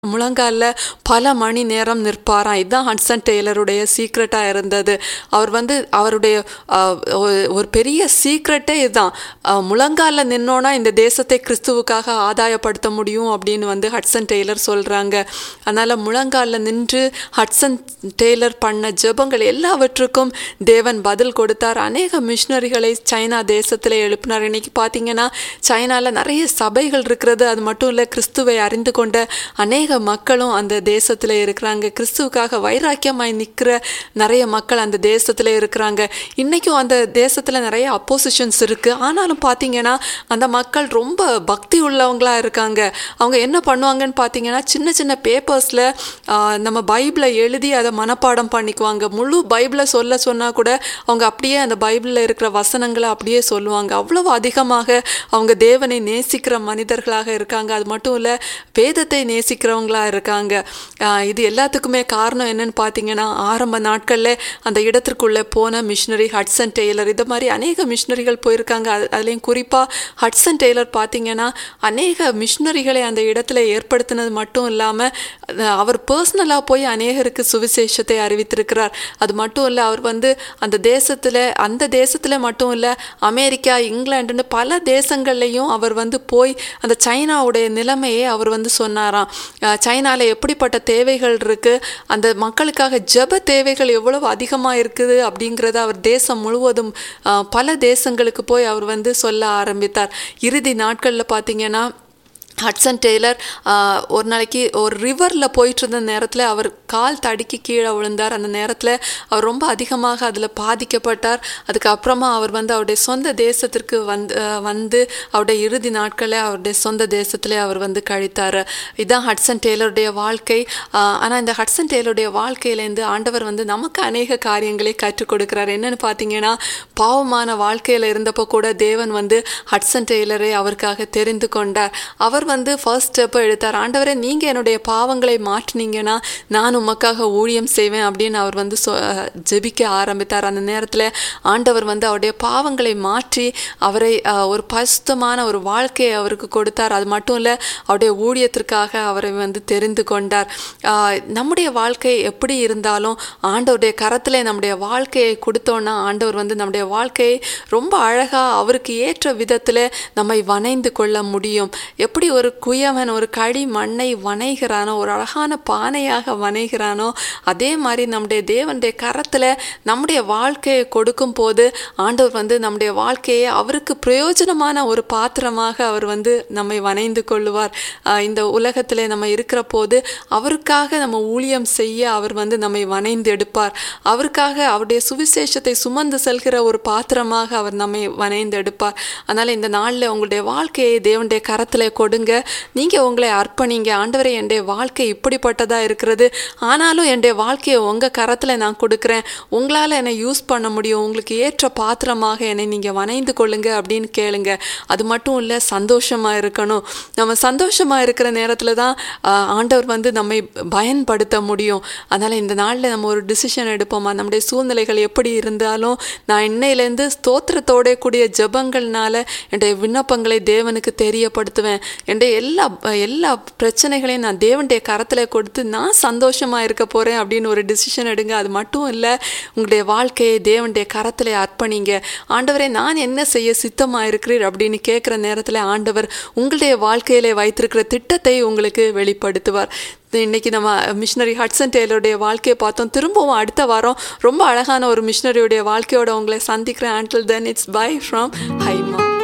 முழங்கால்ல பல மணி நேரம் நிற்பாராம் இதுதான் ஹட்சன் டெய்லருடைய சீக்ரெட்டாக இருந்தது அவர் வந்து அவருடைய ஆஹ், ஒரு- ஒரு பெரிய சீக்ரெட்டே இதுதான் ஆஹ், முழங்கால்ல நின்னோன்னா இந்த தேசத்தை கிறிஸ்துவுக்காக ஆதாயப்படுத்த முடியும் அப்படின்னு வந்து ஹட்சன் டெய்லர் சொல்கிறாங்க அதனால் முழங்கால்ல நின்று ஹட்சன் டெய்லர் பண்ண ஜெபங்கள் எல்லாவற்றுக்கும் தேவன் பதில் கொடுத்தார் அநேக மிஷினரிகளை சைனா தேசத்தில் எழுப்பினார் இன்னைக்கு பார்த்தீங்கன்னா சைனாவில் நிறைய சபைகள் இருக்கிறது அது மட்டும் இல்லை கிறிஸ்துவை அறிந்து கொண்ட அநேக மக்களும் அந்த தேசத்தில் இருக்கிறாங்க கிறிஸ்துவுக்காக வைராக்கியமாய் நிற்கிற நிறைய மக்கள் அந்த தேசத்தில் இருக்கிறாங்க இன்றைக்கும் அந்த தேசத்தில் நிறைய அப்போசிஷன்ஸ் இருக்குது ஆனாலும் பார்த்தீங்கன்னா அந்த மக்கள் ரொம்ப பக்தி உள்ளவங்களா இருக்காங்க அவங்க என்ன பண்ணுவாங்கன்னு பார்த்தீங்கன்னா சின்ன சின்ன பேப்பர்ஸில் நம்ம பைபிளை எழுதி அதை மனப்பாடம் பண்ணிக்குவாங்க முழு பைபிளை சொல்ல சொன்னால் கூட அவங்க அப்படியே அந்த பைபிளில் இருக்கிற வசனங்களை அப்படியே சொல்லுவாங்க அவ்வளவு அதிகமாக அவங்க தேவனை நேசிக்கிற மனிதர்களாக இருக்காங்க அது மட்டும் இல்லை வேதத்தை நேசிக்கிறவங்களா இருக்காங்க ஆஹ் இது எல்லாத்துக்குமே காரணம் என்னன்னு பார்த்தீங்கன்னா ஆரம்ப நாட்களில் அந்த இடத்திற்குள்ளே போன மிஷினரி ஹட்சன் டெய்லர் இது மாதிரி அநேக மிஷினரிகள் போயிருக்காங்க அது அதுலேயும் குறிப்பாக ஹட்சன் டெய்லர் பார்த்தீங்கன்னா அநேக மிஷினரிகளை அந்த இடத்துல ஏற்படுத்தினது மட்டும் இல்லாமல் அவர் பர்சனலாக போய் அநேகருக்கு சுவிசேஷத்தை அறிவித்திருக்கிறார் அது மட்டும் இல்லை அவர் வந்து அந்த தேசத்தில் அந்த தேசத்தில் மட்டும் இல்லை அமெரிக்கா இங்கிலாண்டுன்னு பல தேசங்கள்லையும் அவர் வந்து போய் அந்த சைனாவுடைய நிலைமையை அவர் வந்து சொன்னாராம் சைனாவில் எப்படிப்பட்ட தேவைகள் இருக்குது அந்த மக்களுக்காக ஜெப தேவைகள் எவ்வளவு அதிகமாக இருக்குது அப்படிங்கிறத அவர் தேசம் முழுவதும் அஹ், பல தேசங்களுக்கு போய் அவர் வந்து சொல்ல ஆரம்பித்தார் இறுதி நாட்களில் பார்த்தீங்கன்னா ஹட்சன் டெய்லர் ஆஹ், ஒரு நாளைக்கு ஒரு ரிவரில் போயிட்டு இருந்த நேரத்தில் அவர் கால் தடுக்கி கீழே விழுந்தார் அந்த நேரத்தில் அவர் ரொம்ப அதிகமாக அதில் பாதிக்கப்பட்டார் அதுக்கப்புறமா அவர் வந்து அவருடைய சொந்த தேசத்திற்கு வந்து ஆஹ், வந்து அவருடைய இறுதி நாட்களை அவருடைய சொந்த தேசத்திலே அவர் வந்து கழித்தார் இதுதான் ஹட்சன் டெய்லருடைய வாழ்க்கை ஆனால் இந்த ஹட்சன் டெய்லருடைய வாழ்க்கையிலேருந்து ஆண்டவர் வந்து நமக்கு அநேக காரியங்களை கற்றுக் கொடுக்கிறார் என்னன்னு பார்த்தீங்கன்னா பாவமான வாழ்க்கையில் இருந்தப்போ கூட தேவன் வந்து ஹட்சன் டெய்லரை அவருக்காக தெரிந்து கொண்டார் அவர் வந்து ஃபர்ஸ்ட் ஸ்டெப்பை எடுத்தார் ஆண்டவரே நீங்கள் என்னுடைய பாவங்களை மாற்றினீங்கன்னா நான் உமக்காக ஊழியம் செய்வேன் அப்படின்னு அவர் வந்து சொ ஜெபிக்க ஆரம்பித்தார் அந்த நேரத்தில் ஆண்டவர் வந்து அவருடைய பாவங்களை மாற்றி அவரை அஹ், ஒரு பரிசுத்தமான ஒரு வாழ்க்கையை அவருக்கு கொடுத்தார் அது மட்டும் இல்லை அவருடைய ஊழியத்திற்காக அவரை வந்து தெரிந்து கொண்டார் ஆஹ், நம்முடைய வாழ்க்கை எப்படி இருந்தாலும் ஆண்டவருடைய கரத்தில் நம்முடைய வாழ்க்கையை கொடுத்தோன்னா ஆண்டவர் வந்து நம்முடைய வாழ்க்கையை ரொம்ப அழகாக அவருக்கு ஏற்ற விதத்தில் நம்மை வணைந்து கொள்ள முடியும் எப்படி ஒரு குயவன் ஒரு களி மண்ணை வணைகிறானோ ஒரு அழகான பானையாக வணைகிறானோ அதே மாதிரி நம்முடைய தேவனுடைய கரத்தில் நம்முடைய வாழ்க்கையை கொடுக்கும் போது ஆண்டவர் வந்து நம்முடைய வாழ்க்கையை அவருக்கு பிரயோஜனமான ஒரு பாத்திரமாக அவர் வந்து நம்மை வணைந்து கொள்ளுவார் ஆஹ் இந்த உலகத்திலே நம்ம இருக்கிற போது அவருக்காக நம்ம ஊழியம் செய்ய அவர் வந்து நம்மை வணைந்து எடுப்பார் அவருக்காக அவருடைய சுவிசேஷத்தை சுமந்து செல்கிற ஒரு பாத்திரமாக அவர் நம்மை வணைந்து எடுப்பார் அதனால் இந்த நாளில் உங்களுடைய வாழ்க்கையை தேவனுடைய கரத்தில் கொடுங்க நீங்கள் உங்களை அர்ப்பணிங்க ஆண்டவரே என்னுடைய வாழ்க்கை இப்படிப்பட்டதாக இருக்கிறது ஆனாலும் என்னுடைய வாழ்க்கையை உங்கள் கரத்தில் நான் கொடுக்குறேன் உங்களால் என்னை யூஸ் பண்ண முடியும் உங்களுக்கு ஏற்ற பாத்திரமாக என்னை நீங்கள் வணைந்து கொள்ளுங்க அப்படின்னு கேளுங்க அது மட்டும் இல்லை சந்தோஷமாக இருக்கணும் நம்ம சந்தோஷமாக இருக்கிற நேரத்தில் தான் ஆஹ், ஆண்டவர் வந்து நம்மை பயன்படுத்த முடியும் அதனால் இந்த நாளில் நம்ம ஒரு டிசிஷன் எடுப்போமா நம்முடைய சூழ்நிலைகள் எப்படி இருந்தாலும் நான் இன்னையிலேருந்து ஸ்தோத்திரத்தோட கூடிய ஜெபங்கள்னால என்னுடைய விண்ணப்பங்களை தேவனுக்கு தெரியப்படுத்துவேன் என்னுடைய எல்லா எல்லா பிரச்சனைகளையும் நான் தேவனுடைய கரத்தில் கொடுத்து நான் சந்தோஷமாக இருக்க போகிறேன் அப்படின்னு ஒரு டிசிஷன் எடுங்க அது மட்டும் இல்லை உங்களுடைய வாழ்க்கையை தேவனுடைய கரத்தில் அர்ப்பணிங்க ஆண்டவரே நான் என்ன செய்ய சித்தமாக இருக்கிறீர் அப்படின்னு கேட்குற நேரத்தில் ஆண்டவர் உங்களுடைய வாழ்க்கையிலே வைத்திருக்கிற திட்டத்தை உங்களுக்கு வெளிப்படுத்துவார் இன்னைக்கு நம்ம மிஷினரி ஹட்சன் டெய்லருடைய வாழ்க்கையை பார்த்தோம் திரும்பவும் அடுத்த வாரம் ரொம்ப அழகான ஒரு மிஷினரியுடைய வாழ்க்கையோட உங்களை சந்திக்கிறேன் ஆண்டில் தென் இட்ஸ் பை ஃப்ரம் ஹைமா